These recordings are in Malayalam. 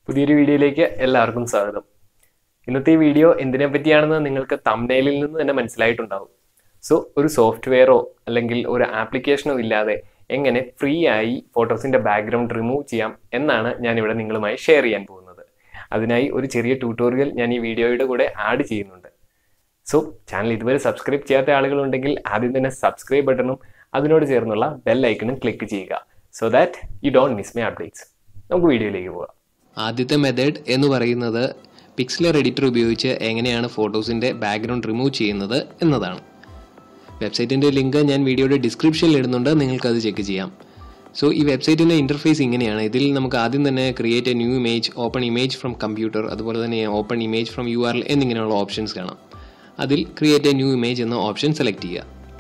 പുതിയൊരു വീഡിയോയിലേക്ക് എല്ലാവർക്കും സ്വാഗതം ഇന്നത്തെ ഈ വീഡിയോ എന്തിനെ പറ്റിയാണെന്ന് നിങ്ങൾക്ക് തമ്നയിലിൽ നിന്ന് തന്നെ മനസ്സിലായിട്ടുണ്ടാവും സോ ഒരു സോഫ്റ്റ്വെയറോ അല്ലെങ്കിൽ ഒരു ആപ്ലിക്കേഷനോ ഇല്ലാതെ എങ്ങനെ ഫ്രീ ആയി ഫോട്ടോസിന്റെ ബാക്ക്ഗ്രൗണ്ട് റിമൂവ് ചെയ്യാം എന്നാണ് ഞാൻ ഇവിടെ നിങ്ങളുമായി ഷെയർ ചെയ്യാൻ പോകുന്നത് അതിനായി ഒരു ചെറിയ ട്യൂട്ടോറിയൽ ഞാൻ ഈ വീഡിയോയുടെ കൂടെ ആഡ് ചെയ്യുന്നുണ്ട് സോ ചാനൽ ഇതുവരെ സബ്സ്ക്രൈബ് ചെയ്യാത്ത ആളുകളുണ്ടെങ്കിൽ ആദ്യം തന്നെ സബ്സ്ക്രൈബ് ബട്ടണും അതിനോട് ചേർന്നുള്ള ബെൽ ഐക്കണും ക്ലിക്ക് ചെയ്യുക so that you don't miss my updates നമുക്ക് വീഡിയോയിലേക്ക് പോകാം ആദ്യത്തെ മെത്തേഡ് എന്ന് പറയുന്നത് പിക്സലർ എഡിറ്റർ ഉപയോഗിച്ച് എങ്ങനെയാണ് ഫോട്ടോസിൻ്റെ ബാക്ക്ഗ്രൗണ്ട് റിമൂവ് ചെയ്യുന്നത് എന്നതാണ് വെബ്സൈറ്റിൻ്റെ ലിങ്ക് ഞാൻ വീഡിയോയുടെ ഡിസ്ക്രിപ്ഷനിൽ ഇടുന്നുണ്ട് നിങ്ങൾക്കത് ചെക്ക് ചെയ്യാം സോ ഈ വെബ്സൈറ്റിൻ്റെ ഇൻ്റർഫേസ് ഇങ്ങനെയാണ് ഇതിൽ നമുക്ക് ആദ്യം തന്നെ create a new image open image from computer അതുപോലെ തന്നെ open image from U R L എന്നിങ്ങനെയുള്ള ഓപ്ഷൻസ് കാണാം അതിൽ ക്രിയേറ്റ് എ ന്യൂ ഇമേജ് എന്ന ഓപ്ഷൻ സെലക്ട് ചെയ്യുക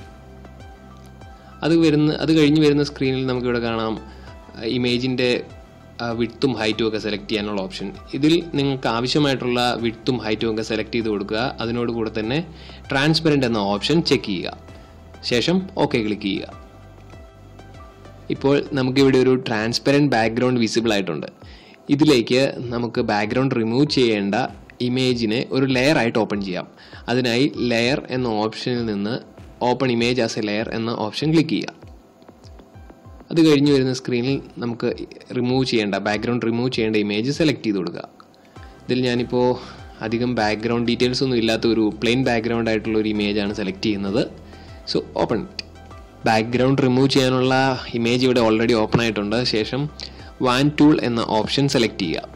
അത് വരുന്ന അത് കഴിഞ്ഞ് വരുന്ന സ്ക്രീനിൽ നമുക്കിവിടെ കാണാം ഇമേജിൻ്റെ വിട്ടും ഹൈറ്റും ഒക്കെ സെലക്ട് ചെയ്യാനുള്ള ഓപ്ഷൻ ഇതിൽ നിങ്ങൾക്ക് ആവശ്യമായിട്ടുള്ള വിട്ടും ഹൈറ്റും ഒക്കെ സെലക്ട് ചെയ്ത് കൊടുക്കുക അതിനോട് കൂടെ തന്നെ ട്രാൻസ്പെറൻറ്റ് എന്ന ഓപ്ഷൻ ചെക്ക് ചെയ്യുക ശേഷം ഓക്കെ ക്ലിക്ക് ചെയ്യുക ഇപ്പോൾ നമുക്കിവിടെ ഒരു ട്രാൻസ്പെറൻറ്റ് ബാക്ക്ഗ്രൗണ്ട് വിസിബിൾ ആയിട്ടുണ്ട് ഇതിലേക്ക് നമുക്ക് ബാക്ക്ഗ്രൗണ്ട് റിമൂവ് ചെയ്യേണ്ട ഇമേജിനെ ഒരു ലെയർ ആയിട്ട് ഓപ്പൺ ചെയ്യാം അതിനായി ലെയർ എന്ന ഓപ്ഷനിൽ നിന്ന് open image as a layer എന്ന ഓപ്ഷൻ ക്ലിക്ക് ചെയ്യുക അത് കഴിഞ്ഞ് വരുന്ന സ്ക്രീനിൽ നമുക്ക് റിമൂവ് ചെയ്യേണ്ട ബാക്ക്ഗ്രൗണ്ട് റിമൂവ് ചെയ്യേണ്ട ഇമേജ് സെലക്ട് ചെയ്ത് കൊടുക്കുക ഇതിൽ ഞാനിപ്പോൾ അധികം ബാക്ക്ഗ്രൗണ്ട് ഡീറ്റെയിൽസ് ഒന്നും ഇല്ലാത്ത ഒരു പ്ലെയിൻ ബാക്ക്ഗ്രൗണ്ട് ആയിട്ടുള്ള ഒരു ഇമേജാണ് സെലക്ട് ചെയ്യുന്നത് സോ ഓപ്പൺ ബാക്ക്ഗ്രൗണ്ട് റിമൂവ് ചെയ്യാനുള്ള ഇമേജ് ഇവിടെ ഓൾറെഡി ഓപ്പൺ ആയിട്ടുണ്ട് ശേഷം വാൻ ടൂൾ എന്ന ഓപ്ഷൻ സെലക്ട് ചെയ്യുക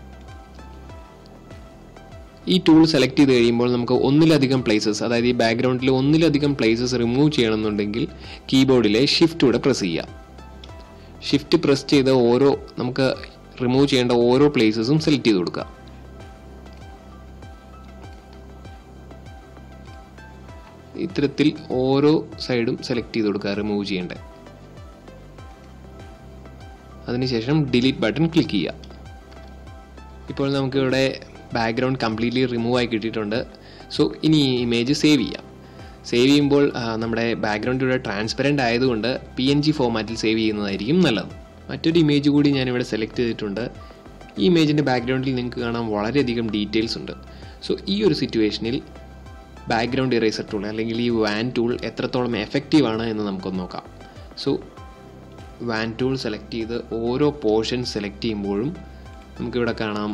ഈ ടൂൾ സെലക്ട് ചെയ്ത് കഴിയുമ്പോൾ നമുക്ക് ഒന്നിലധികം പ്ലേസസ് അതായത് ഈ ബാക്ക്ഗ്രൗണ്ടിൽ ഒന്നിലധികം പ്ലേസസ് റിമൂവ് ചെയ്യണമെന്നുണ്ടെങ്കിൽ കീബോർഡിലെ ഷിഫ്റ്റ് ഇവിടെ പ്രസ് ചെയ്യുക ഷിഫ്റ്റ് പ്രസ് ചെയ്ത് ഓരോ നമുക്ക് റിമൂവ് ചെയ്യേണ്ട ഓരോ പ്ലേസസും സെലക്ട് ചെയ്ത് കൊടുക്കുക ഇത്തരത്തിൽ ഓരോ സൈഡും സെലക്ട് ചെയ്ത് കൊടുക്കുക റിമൂവ് ചെയ്യേണ്ട അതിനുശേഷം ഡിലീറ്റ് ബട്ടൺ ക്ലിക്ക് ചെയ്യുക ഇപ്പോൾ നമുക്കിവിടെ ബാക്ക്ഗ്രൗണ്ട് കംപ്ലീറ്റ്ലി റിമൂവ് ആയി കിട്ടിയിട്ടുണ്ട് സോ ഇനി ഈ ഇമേജ് സേവ് ചെയ്യാം സേവ് ചെയ്യുമ്പോൾ നമ്മുടെ ബാക്ക്ഗ്രൗണ്ട് ഇവിടെ ട്രാൻസ്പെറൻ്റ് ആയതുകൊണ്ട് പി എൻ ജി ഫോമാറ്റിൽ സേവ് ചെയ്യുന്നതായിരിക്കും നല്ലത് മറ്റൊരു ഇമേജ് കൂടി ഞാനിവിടെ സെലക്ട് ചെയ്തിട്ടുണ്ട് ഈ ഇമേജിൻ്റെ ബാക്ക്ഗ്രൗണ്ടിൽ നിങ്ങൾക്ക് കാണാൻ വളരെയധികം ഡീറ്റെയിൽസ് ഉണ്ട് സോ ഈ ഒരു സിറ്റുവേഷനിൽ ബാക്ക്ഗ്രൗണ്ട് ഇറേസർ ടൂൾ അല്ലെങ്കിൽ ഈ വാൻ ടൂൾ എത്രത്തോളം എഫക്റ്റീവ് ആണ് എന്ന് നമുക്കൊന്ന് നോക്കാം സോ വാൻ ടൂൾ സെലക്ട് ചെയ്ത് ഓരോ പോർഷൻ സെലക്ട് ചെയ്യുമ്പോഴും നമുക്കിവിടെ കാണാം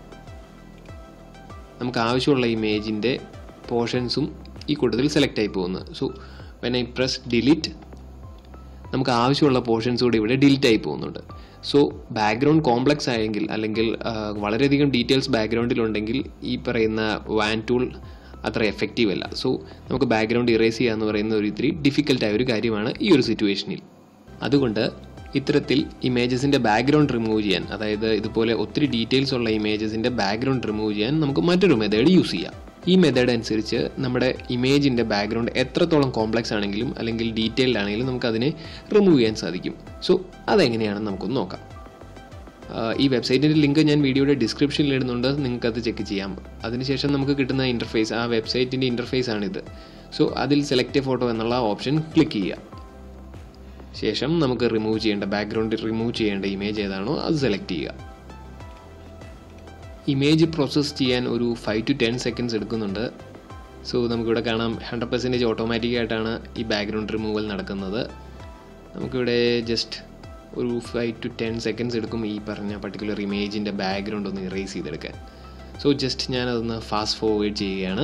നമുക്ക് ആവശ്യമുള്ള ഇമേജിൻ്റെ പോർഷൻസും ഈ കൂട്ടത്തിൽ സെലക്ട് ആയി പോകുന്നത് so when I press delete നമുക്ക് ആവശ്യമുള്ള പോർഷൻസ് കൂടി ഇവിടെ ഡിലീറ്റ് ആയി പോകുന്നുണ്ട് സോ ബാക്ക്ഗ്രൗണ്ട് കോംപ്ലക്സ് ആയെങ്കിൽ അല്ലെങ്കിൽ വളരെയധികം ഡീറ്റെയിൽസ് ബാക്ക്ഗ്രൗണ്ടിലുണ്ടെങ്കിൽ ഈ പറയുന്ന വാൻ ടൂൾ അത്ര എഫക്റ്റീവ് അല്ല സോ നമുക്ക് ബാക്ക്ഗ്രൗണ്ട് ഇറേസ് ചെയ്യുക എന്ന് പറയുന്ന ഒരു ഇത്തിരി ഡിഫിക്കൽട്ടായ ഒരു കാര്യമാണ് ഈ ഒരു സിറ്റുവേഷനിൽ അതുകൊണ്ട് ഇത്തരത്തിൽ ഇമേജസിൻ്റെ ബാക്ക്ഗ്രൗണ്ട് റിമൂവ് ചെയ്യാൻ അതായത് ഇതുപോലെ ഒത്തിരി ഡീറ്റെയിൽസ് ഉള്ള ഇമേജസിൻ്റെ ബാക്ക്ഗ്രൗണ്ട് റിമൂവ് ചെയ്യാൻ നമുക്ക് മറ്റൊരു മെത്തേഡ് യൂസ് ചെയ്യാം ഈ മെത്തേഡ് അനുസരിച്ച് നമ്മുടെ ഇമേജിൻ്റെ ബാക്ക്ഗ്രൗണ്ട് എത്രത്തോളം കോംപ്ലക്സ് ആണെങ്കിലും അല്ലെങ്കിൽ ഡീറ്റെയിൽഡ് ആണെങ്കിലും നമുക്ക് അതിനെ റിമൂവ് ചെയ്യാൻ സാധിക്കും സോ അതെങ്ങനെയാണെന്ന് നമുക്കൊന്ന് നോക്കാം ഈ വെബ്സൈറ്റിൻ്റെ ലിങ്ക് ഞാൻ വീഡിയോയുടെ ഡിസ്ക്രിപ്ഷനിൽ ഇടുന്നുണ്ട് നിങ്ങൾക്കത് ചെക്ക് ചെയ്യാം അതിനുശേഷം നമുക്ക് കിട്ടുന്ന ഇൻ്റർഫേസ് ആ വെബ്സൈറ്റിൻ്റെ ഇൻ്റർഫേസ് ആണിത് സോ അതിൽ സെലക്ട് ഫോട്ടോ എന്നുള്ള ഓപ്ഷൻ ക്ലിക്ക് ചെയ്യുക ശേഷം നമുക്ക് റിമൂവ് ചെയ്യേണ്ട ബാക്ക്ഗ്രൗണ്ട് റിമൂവ് ചെയ്യേണ്ട ഇമേജ് ഏതാണോ അത് സെലക്ട് ചെയ്യുക ഇമേജ് പ്രോസസ്സ് ചെയ്യാൻ ഒരു ഫൈവ് ടു ടെൻ സെക്കൻഡ്സ് എടുക്കുന്നുണ്ട് സോ നമുക്കിവിടെ കാണാം ഹൺഡ്രഡ് പെർസെൻറ്റേജ് ഓട്ടോമാറ്റിക്കായിട്ടാണ് ഈ ബാക്ക്ഗ്രൗണ്ട് റിമൂവൽ നടക്കുന്നത് നമുക്കിവിടെ ജസ്റ്റ് ഒരു ഫൈവ് ടു ടെൻ സെക്കൻഡ്സ് എടുക്കും ഈ പറഞ്ഞ പർട്ടിക്കുലർ ഇമേജിൻ്റെ ബാക്ക്ഗ്രൗണ്ട് ഒന്ന് ഇറേസ് ചെയ്തെടുക്കാൻ സോ ജസ്റ്റ് ഞാനതൊന്ന് ഫാസ്റ്റ് ഫോർവേഡ് ചെയ്യുകയാണ്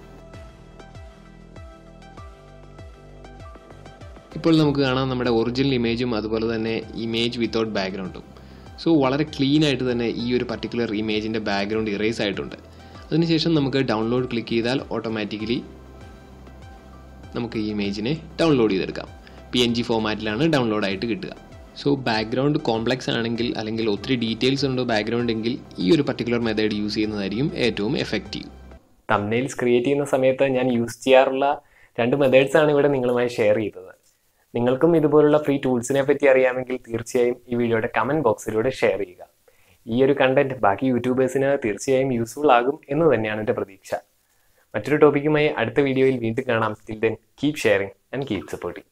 ഇപ്പോൾ നമുക്ക് കാണാം നമ്മുടെ ഒറിജിനൽ ഇമേജും അതുപോലെ തന്നെ ഇമേജ് വിത്തൗട്ട് ബാക്ക്ഗ്രൗണ്ടും സോ വളരെ ക്ലീൻ ആയിട്ട് തന്നെ ഈ ഒരു പർട്ടിക്കുലർ ഇമേജിൻ്റെ ബാക്ക്ഗ്രൗണ്ട് ഇറേസ് ആയിട്ടുണ്ട് അതിനുശേഷം നമുക്ക് ഡൗൺലോഡ് ക്ലിക്ക് ചെയ്താൽ ഓട്ടോമാറ്റിക്കലി നമുക്ക് ഈ ഇമേജിനെ ഡൗൺലോഡ് ചെയ്തെടുക്കാം പി എൻ ജി ഫോമാറ്റിലാണ് ഡൗൺലോഡ് ആയിട്ട് കിട്ടുക സോ ബാക്ക്ഗ്രൗണ്ട് കോംപ്ലക്സ് ആണെങ്കിൽ അല്ലെങ്കിൽ ഒത്തിരി ഡീറ്റെയിൽസ് ഉണ്ട് ബാക്ക്ഗ്രൗണ്ട് എങ്കിൽ ഈ ഒരു പർട്ടിക്കുലർ മെത്തേഡ് യൂസ് ചെയ്യുന്നതായിരിക്കും ഏറ്റവും എഫക്റ്റീവ് തമ്നെയിൽസ് ക്രിയേറ്റ് ചെയ്യുന്ന സമയത്ത് ഞാൻ യൂസ് ചെയ്യാറുള്ള രണ്ട് മെത്തേഡ്സ് ആണ് ഇവിടെ നിങ്ങളുമായി ഷെയർ ചെയ്തത് നിങ്ങൾക്കും ഇതുപോലുള്ള ഫ്രീ ടൂൾസിനെ പറ്റി അറിയാമെങ്കിൽ തീർച്ചയായും ഈ വീഡിയോയുടെ കമൻറ്റ് ബോക്സിലൂടെ ഷെയർ ചെയ്യുക ഈ ഒരു കണ്ടന്റ് ബാക്കി യൂട്യൂബേഴ്സിന് തീർച്ചയായും യൂസ്ഫുൾ ആകും എന്ന് തന്നെയാണ് എൻ്റെ പ്രതീക്ഷ മറ്റൊരു ടോപ്പിക്കുമായി അടുത്ത വീഡിയോയിൽ വീണ്ടും കാണാം still then keep sharing and keep supporting